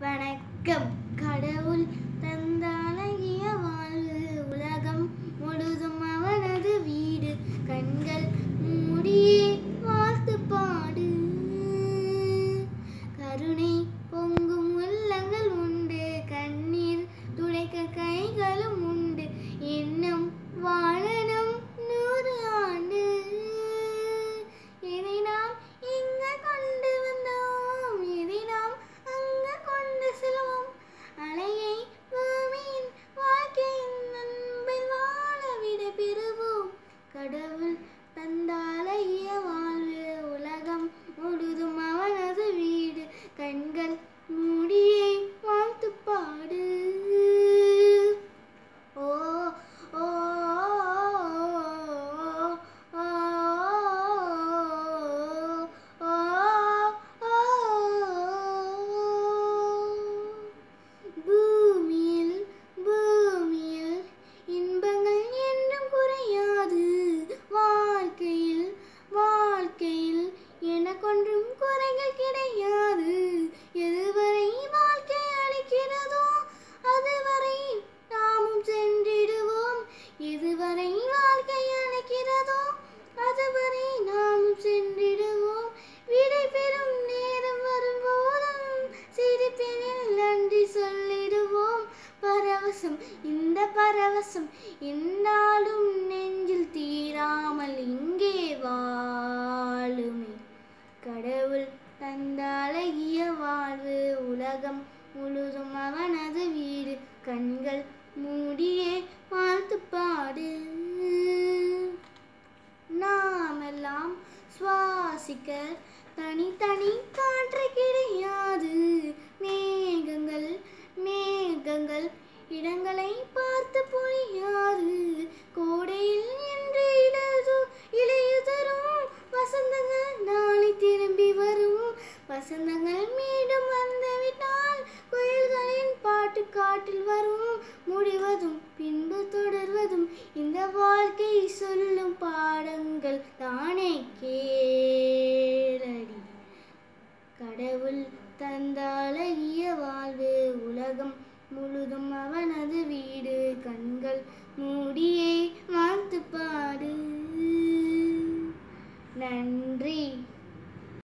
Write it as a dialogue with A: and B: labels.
A: வணக்கம் கடவுள் தந்த அழகிய வாழ்வு உலகம் முழுதும் அவனது வீடு கண்கள் மூடியே வாழ்த்து பாடு கருணை பொங்கும் உள்ளங்கள் உண்டு கண்ணீர் துடைக்க கைகளும் உண்டு எண்ணம் வாழணும் நூறு ஆண்டு இதை நாம் இங்க கொண்டு வந்தோம் இதை நாம் அங்க கொண்டு செல்வோம் அலையை பூமியின் வாழ்க்கையின் அன்பில் வாழ விட பெறுவோம் கடவுள் தந்த அழகிய வாழ்வு உலகம் முழுதும் அவனது வீடு கண்கள் மூடியே வாழ்த்து பாடு ஓ ஓ ஓ பூமியில் பூமியில் இன்பங்கள் என்றும் குறையாது வாழ்க்கையில் வாழ்க்கையில் எனக்கொன்றும் குறைகள் கிடையாது எதுவரை வாழ்க்கை அளிக்கிறதோ அதுவரை நாமும் சென்றிடுவோம் எதுவரை வாழ்க்கை அளிக்கிறதோ அதுவரை நாமும் சென்றிடுவோம் விடை பெறும் நேரம் வரும்போதும் சிரிப்பினில் நன்றி சொல்லிடுவோம் பரவசம் இந்த பரவசம் என்னாலும் நெஞ்சில் தீராமல் இங்கே வாழுமே கடவுள் தந்த அழகிய வாழ்வு உலகம் முழுதும் அவனது வீடு கண்கள் மூடியே வாழ்த்து பாடு நாமெல்லாம் சுவாசிக்க தனித்தனி காற்று கிடையாது மேகங்கள் மேகங்கள் இடங்களை பார்த்து பொழியாது கோடையில் என்று இலது இலையுதரும் வசந்தங்கள் நாளை திரும்பி வரும் வசந்தங்கள் மீண்டும் வந்துவிட்டால் குயில்களின் பாட்டு காட்டில் வரும் முடிவதும் பின்பு தொடர்வதும் இந்த வாழ்க்கை சொல்லும் பாடங்கள் தானே கேளடி கடவுள் தந்த அழகிய வாழ்வு உலகம் முழுதும் அவனது வீடு கண்கள் மூடியே வாழ்த்து பாடு நன்றி